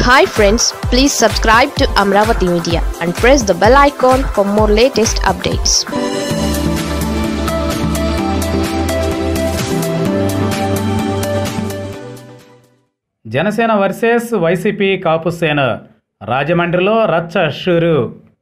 hi friends please subscribe to Amaravati media and press the bell icon for more latest updates Janasena versus YCP Kapu Sena రాజమండ్రిలో రచ్చ షురు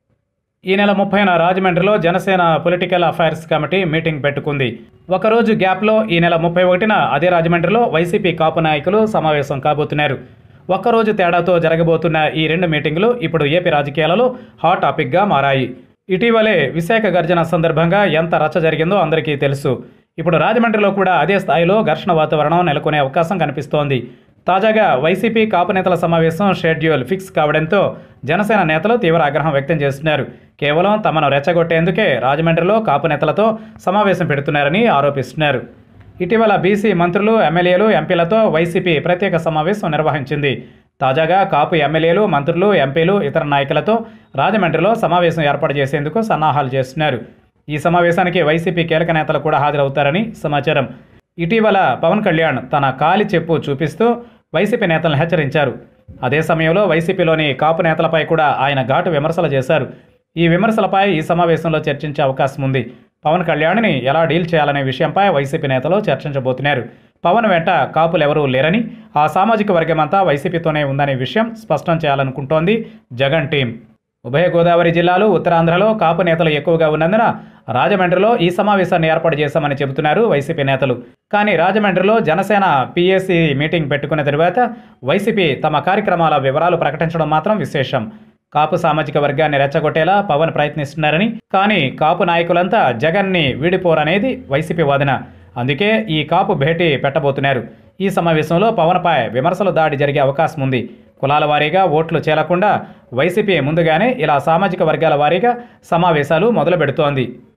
ఈ నెల ముప్పైన రాజమండ్రిలో Janasena political affairs committee meeting పెట్టుకుంది ఒకరోజు గ్యాప్లో ఈ నెల ముప్పై ఒకటిన అదే రాజమండ్రిలో వైసీపీ కాపు నాయకులు సమావేశం కాబోతున్నారు ఒక్కరోజు తేడాతో జరగబోతున్న ఈ రెండు మీటింగులు ఇప్పుడు ఏపీ రాజకీయాలలో హాట్ టాపిక్గా మారాయి ఇటీవలే విశాఖ గర్జన సందర్భంగా ఎంత రచ్చ జరిగిందో అందరికీ తెలుసు ఇప్పుడు రాజమండ్రిలో కూడా అదే స్థాయిలో ఘర్షణ వాతావరణం నెలకొనే అవకాశం కనిపిస్తోంది తాజాగా వైసీపీ కాపు నేతల సమావేశం షెడ్యూల్ ఫిక్స్ కావడంతో జనసేన నేతలు తీవ్ర ఆగ్రహం వ్యక్తం చేస్తున్నారు కేవలం తమను రెచ్చగొట్టేందుకే రాజమండ్రిలో కాపు నేతలతో సమావేశం పెడుతున్నారని ఆరోపిస్తున్నారు ఇటీవల బీసీ మంత్రులు ఎమ్మెల్యేలు ఎంపీలతో వైసీపీ ప్రత్యేక సమావేశం నిర్వహించింది తాజాగా కాపు ఎమ్మెల్యేలు మంత్రులు ఎంపీలు ఇతర నాయకులతో రాజమండ్రిలో సమావేశం ఏర్పాటు చేసేందుకు సన్నాహాలు చేస్తున్నారు ఈ సమావేశానికి వైసీపీ కీలక నేతలు కూడా హాజరవుతారని సమాచారం ఇటీవల పవన్ కళ్యాణ్ తన కాలి చెప్పు చూపిస్తూ వైసీపీ నేతలను హెచ్చరించారు అదే సమయంలో వైసీపీలోని కాపు నేతలపై కూడా ఆయన ఘాటు విమర్శలు చేశారు ఈ విమర్శలపై ఈ సమావేశంలో చర్చించే అవకాశం ఉంది పవన్ కళ్యాణ్ని ఎలా డీల్ చేయాలనే విషయంపై వైసీపీ నేతలు చర్చించబోతున్నారు పవన్ వెంట కాపులు ఎవరూ లేరని ఆ సామాజిక వర్గమంతా వైసీపీతోనే ఉందనే విషయం స్పష్టం చేయాలనుకుంటోంది జగన్ టీం ఉభయ గోదావరి జిల్లాలు ఉత్తరాంధ్రలో కాపు నేతలు ఎక్కువగా ఉన్నందున రాజమండ్రిలో ఈ సమావేశాన్ని ఏర్పాటు చేశామని చెబుతున్నారు వైసీపీ నేతలు కానీ రాజమండ్రిలో జనసేన పీఏసీ మీటింగ్ పెట్టుకున్న తరువాత వైసీపీ తమ కార్యక్రమాల వివరాలు ప్రకటించడం మాత్రం విశేషం కాపు సామాజిక వర్గాన్ని రెచ్చగొట్టేలా పవన్ ప్రయత్నిస్తున్నారని కానీ కాపు నాయకులంతా జగన్ని వీడిపోరనేది వైసీపీ వాదన అందుకే ఈ కాపు భేటీ పెట్టబోతున్నారు ఈ సమావేశంలో పవన్పై విమర్శలు దాడి జరిగే అవకాశం ఉంది కులాల వారీగా ఓట్లు చేలకుండా వైసీపీ ముందుగానే ఇలా సామాజిక వర్గాల వారీగా సమావేశాలు మొదలు పెడుతోంది